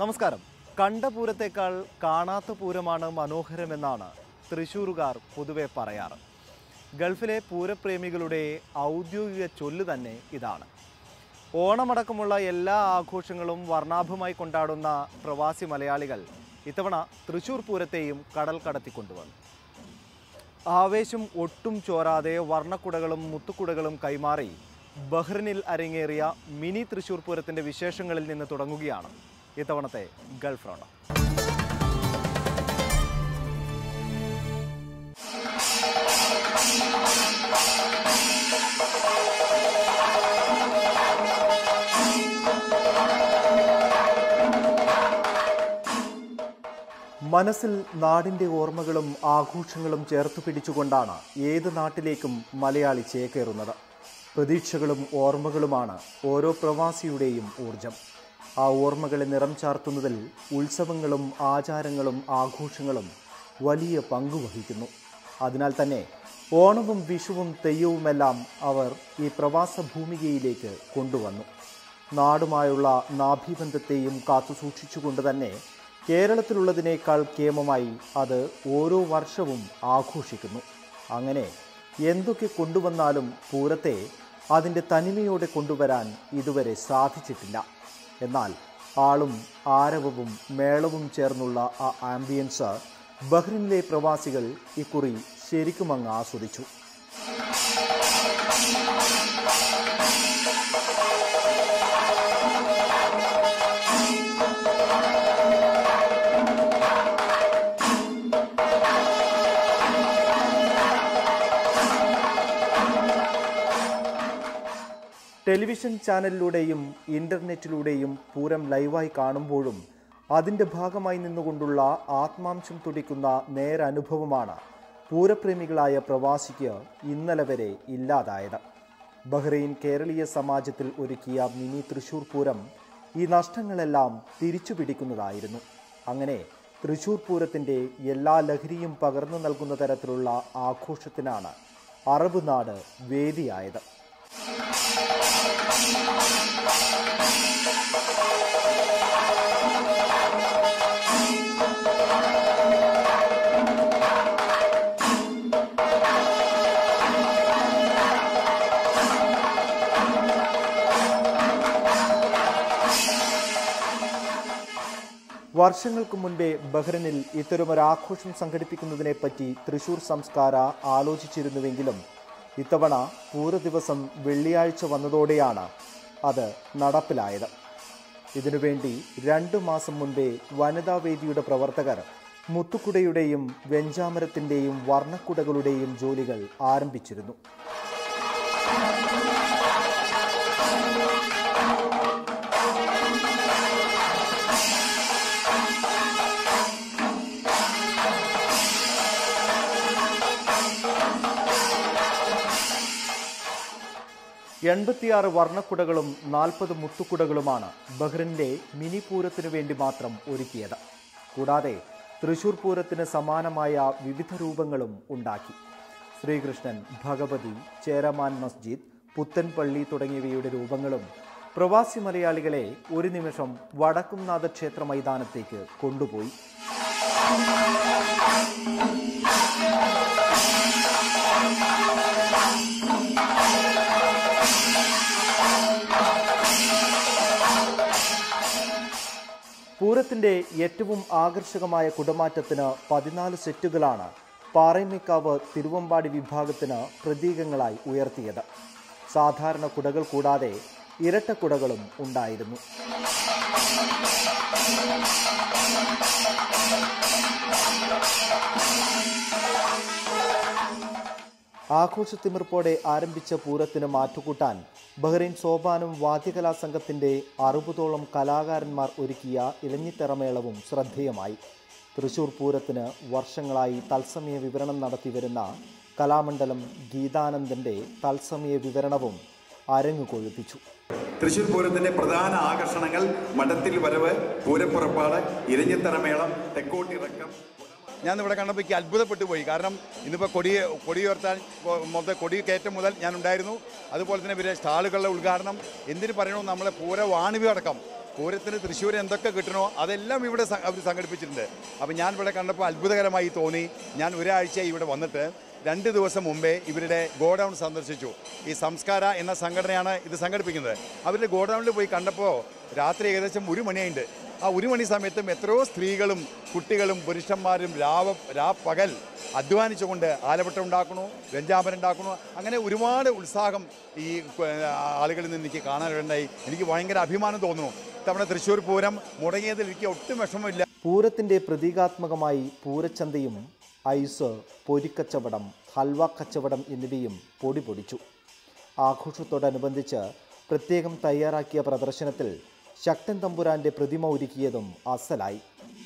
നമസ്കാരം കണ്ട പൂരത്തേക്കാൾ കാണാത്ത പൂരമാണ് മനോഹരമെന്നാണ് തൃശ്ശൂരുകാർ പൊതുവെ പറയാറ് ഗൾഫിലെ പൂരപ്രേമികളുടെ ഔദ്യോഗിക ചൊല്ല് തന്നെ ഇതാണ് ഓണമടക്കമുള്ള എല്ലാ ആഘോഷങ്ങളും വർണ്ണാഭമായി കൊണ്ടാടുന്ന പ്രവാസി മലയാളികൾ ഇത്തവണ തൃശ്ശൂർ പൂരത്തെയും കടൽ കടത്തിക്കൊണ്ടുവന്നു ആവേശം ഒട്ടും ചോരാതെ വർണ്ണക്കുടകളും മുത്തുക്കുടകളും കൈമാറി ബഹ്റിനിൽ അരങ്ങേറിയ മിനി തൃശൂർ പൂരത്തിന്റെ വിശേഷങ്ങളിൽ നിന്ന് തുടങ്ങുകയാണ് ഇത്തവണത്തെ ഗൾഫ് റൗണ്ട് മനസ്സിൽ നാടിൻ്റെ ഓർമ്മകളും ആഘോഷങ്ങളും ചേർത്ത് പിടിച്ചുകൊണ്ടാണ് ഏത് നാട്ടിലേക്കും മലയാളി ചേക്കേറുന്നത് പ്രതീക്ഷകളും ഓർമ്മകളുമാണ് ഓരോ പ്രവാസിയുടെയും ഊർജം ആ ഓർമ്മകളെ നിറം ചാർത്തുന്നതിൽ ഉത്സവങ്ങളും ആചാരങ്ങളും ആഘോഷങ്ങളും വലിയ പങ്ക് വഹിക്കുന്നു അതിനാൽ തന്നെ ഓണവും വിഷുവും തെയ്യവുമെല്ലാം അവർ ഈ പ്രവാസ ഭൂമികയിലേക്ക് കൊണ്ടുവന്നു നാടുമായുള്ള നാഭീബന്ധത്തെയും കാത്തുസൂക്ഷിച്ചുകൊണ്ട് തന്നെ കേരളത്തിലുള്ളതിനേക്കാൾ കേമമായി അത് ഓരോ വർഷവും ആഘോഷിക്കുന്നു അങ്ങനെ എന്തൊക്കെ കൊണ്ടുവന്നാലും പൂരത്തെ അതിൻ്റെ തനിമയോടെ കൊണ്ടുവരാൻ ഇതുവരെ സാധിച്ചിട്ടില്ല എന്നാൽ ആളും ആരവവും മേളവും ചേർന്നുള്ള ആ ആംബിയൻസ് ബഹ്റിനിലെ പ്രവാസികൾ ഇക്കുറി ശരിക്കും അങ്ങ് ആസ്വദിച്ചു ടെലിവിഷൻ ചാനലിലൂടെയും ഇൻ്റർനെറ്റിലൂടെയും പൂരം ലൈവായി കാണുമ്പോഴും അതിൻ്റെ ഭാഗമായി നിന്നുകൊണ്ടുള്ള ആത്മാംശം തുടിക്കുന്ന നേരനുഭവമാണ് പൂരപ്രേമികളായ പ്രവാസിക്ക് ഇന്നലെ വരെ ഇല്ലാതായത് ബഹ്റൈൻ കേരളീയ സമാജത്തിൽ ഒരുക്കിയ മിനി തൃശൂർ പൂരം ഈ നഷ്ടങ്ങളെല്ലാം തിരിച്ചു പിടിക്കുന്നതായിരുന്നു അങ്ങനെ തൃശൂർ പൂരത്തിൻ്റെ എല്ലാ ലഹരിയും പകർന്നു നൽകുന്ന തരത്തിലുള്ള ആഘോഷത്തിനാണ് അറബ് നാട് വേദിയായത് വർഷങ്ങൾക്ക് മുൻപേ ബഹ്റിനിൽ ഇത്തരമൊരാഘോഷം സംഘടിപ്പിക്കുന്നതിനെപ്പറ്റി തൃശൂർ സംസ്കാര ആലോചിച്ചിരുന്നുവെങ്കിലും ഇത്തവണ പൂര ദിവസം വെള്ളിയാഴ്ച വന്നതോടെയാണ് അത് നടപ്പിലായത് ഇതിനുവേണ്ടി രണ്ടു മാസം മുൻപേ വനിതാ വേദിയുടെ പ്രവർത്തകർ മുത്തുക്കുടയുടെയും വെഞ്ചാമരത്തിൻ്റെയും വർണ്ണക്കുടകളുടെയും ജോലികൾ ആരംഭിച്ചിരുന്നു എൺപത്തിയാറ് വർണ്ണക്കുടകളും നാൽപ്പത് മുത്തുക്കുടകളുമാണ് ബഹ്റിൻ്റെ മിനി പൂരത്തിനു വേണ്ടി മാത്രം ഒരുക്കിയത് കൂടാതെ തൃശൂർ പൂരത്തിന് സമാനമായ വിവിധ രൂപങ്ങളും ഉണ്ടാക്കി ശ്രീകൃഷ്ണൻ ഭഗവതി ചേരമാൻ മസ്ജിദ് പുത്തൻപള്ളി തുടങ്ങിയവയുടെ രൂപങ്ങളും പ്രവാസി മലയാളികളെ ഒരു നിമിഷം വടക്കുംനാഥ ക്ഷേത്ര മൈതാനത്തേക്ക് കൊണ്ടുപോയി പൂരത്തിന്റെ ഏറ്റവും ആകർഷകമായ കുടമാറ്റത്തിന് പതിനാല് സെറ്റുകളാണ് പാറേമേക്കാവ് തിരുവമ്പാടി വിഭാഗത്തിന് പ്രതീകങ്ങളായി ഉയർത്തിയത് സാധാരണ കുടകൾ കൂടാതെ ഇരട്ട കുടകളും ഉണ്ടായിരുന്നു ആഘോഷത്തിമിർപ്പോടെ ആരംഭിച്ച പൂരത്തിന് മാറ്റുകൂട്ടാൻ ബഹ്റൈൻ സോപാനും വാദ്യകലാ സംഘത്തിന്റെ അറുപതോളം കലാകാരന്മാർ ഒരുക്കിയ ഇലഞ്ഞിത്തറമേളവും ശ്രദ്ധേയമായി തൃശൂർ പൂരത്തിന് വർഷങ്ങളായി തത്സമയ വിവരണം നടത്തിവരുന്ന കലാമണ്ഡലം ഗീതാനന്ദന്റെ തത്സമയ വിവരണവും അരങ്ങു കൊഴുപ്പിച്ചു തൃശൂർ പൂരത്തിന്റെ പ്രധാന ആകർഷണങ്ങൾ മഠത്തിൽ വരവ് പൂരപ്പുറപ്പാട് ഇരഞ്ഞിത്തറമേളം തെക്കോട്ടിറക്കം ഞാൻ ഇവിടെ കണ്ടപ്പോൾ എനിക്ക് അത്ഭുതപ്പെട്ടു പോയി കാരണം ഇന്നിപ്പോൾ കൊടി കൊടി ഉയർത്താൻ കൊ- മൊത്തം കൊടി കയറ്റം മുതൽ ഞാൻ ഉണ്ടായിരുന്നു അതുപോലെ തന്നെ ഇവരെ സ്റ്റാളുകളുടെ ഉദ്ഘാടനം എന്തിനു പറയണോ നമ്മളെ പൂര വാണിവി അടക്കം പൂരത്തിന് തൃശ്ശൂർ എന്തൊക്കെ കിട്ടണോ അതെല്ലാം ഇവിടെ അവർ സംഘടിപ്പിച്ചിട്ടുണ്ട് അപ്പോൾ ഞാൻ ഇവിടെ കണ്ടപ്പോൾ അത്ഭുതകരമായി തോന്നി ഞാൻ ഒരാഴ്ച ഇവിടെ വന്നിട്ട് രണ്ട് ദിവസം മുമ്പേ ഇവരുടെ ഗോഡൗൺ സന്ദർശിച്ചു ഈ സംസ്കാര എന്ന സംഘടനയാണ് ഇത് സംഘടിപ്പിക്കുന്നത് അവരുടെ ഗോഡൗണിൽ പോയി കണ്ടപ്പോൾ രാത്രി ഏകദേശം ഒരു മണിയായിട്ടുണ്ട് ആ ഒരു മണി സമയത്തും എത്രയോ സ്ത്രീകളും കുട്ടികളും പുരുഷന്മാരും രാവ രാ പകൽ അധ്വാനിച്ചുകൊണ്ട് ആലവട്ടം ഉണ്ടാക്കണു വെഞ്ചാമരം ഉണ്ടാക്കണു അങ്ങനെ ഒരുപാട് ഉത്സാഹം ഈ ഏർ, ആളുകളിൽ നിന്ന് എനിക്ക് കാണാനുണ്ടായി എനിക്ക് ഭയങ്കര അഭിമാനം തോന്നുന്നു ഇത്തവണ തൃശ്ശൂർ പൂരം മുടങ്ങിയതിൽ എനിക്ക് ഒട്ടും വിഷമമില്ല പൂരത്തിൻ്റെ പ്രതീകാത്മകമായി പൂരച്ചന്തയും ഐസ് പൊരിക്കച്ചവടം ഹൽവ കച്ചവടം എന്നിവയും പൊടി പൊടിച്ചു ആഘോഷത്തോടനുബന്ധിച്ച് പ്രത്യേകം തയ്യാറാക്കിയ പ്രദർശനത്തിൽ ശക്തൻ തമ്പുരാന്റെ പ്രതിമ ഒരുക്കിയതും അസലായി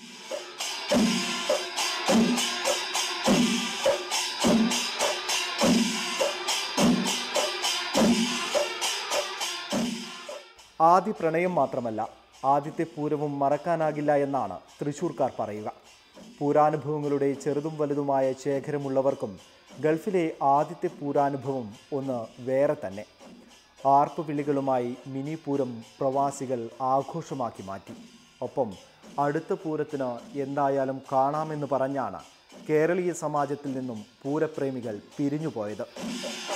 ആദ്യ പ്രണയം മാത്രമല്ല ആദ്യത്തെ പൂരവും മറക്കാനാകില്ല എന്നാണ് തൃശൂർക്കാർ പറയുക പൂരാനുഭവങ്ങളുടെ ചെറുതും വലുതുമായ ശേഖരമുള്ളവർക്കും ഗൾഫിലെ ആദ്യത്തെ പൂരാനുഭവം ഒന്ന് വേറെ തന്നെ ആർപ്പ് വിളികളുമായി മിനി പൂരം പ്രവാസികൾ ആഘോഷമാക്കി മാറ്റി ഒപ്പം അടുത്ത പൂരത്തിന് എന്തായാലും കാണാമെന്ന് പറഞ്ഞാണ് കേരളീയ സമാജത്തിൽ നിന്നും പൂരപ്രേമികൾ പിരിഞ്ഞുപോയത്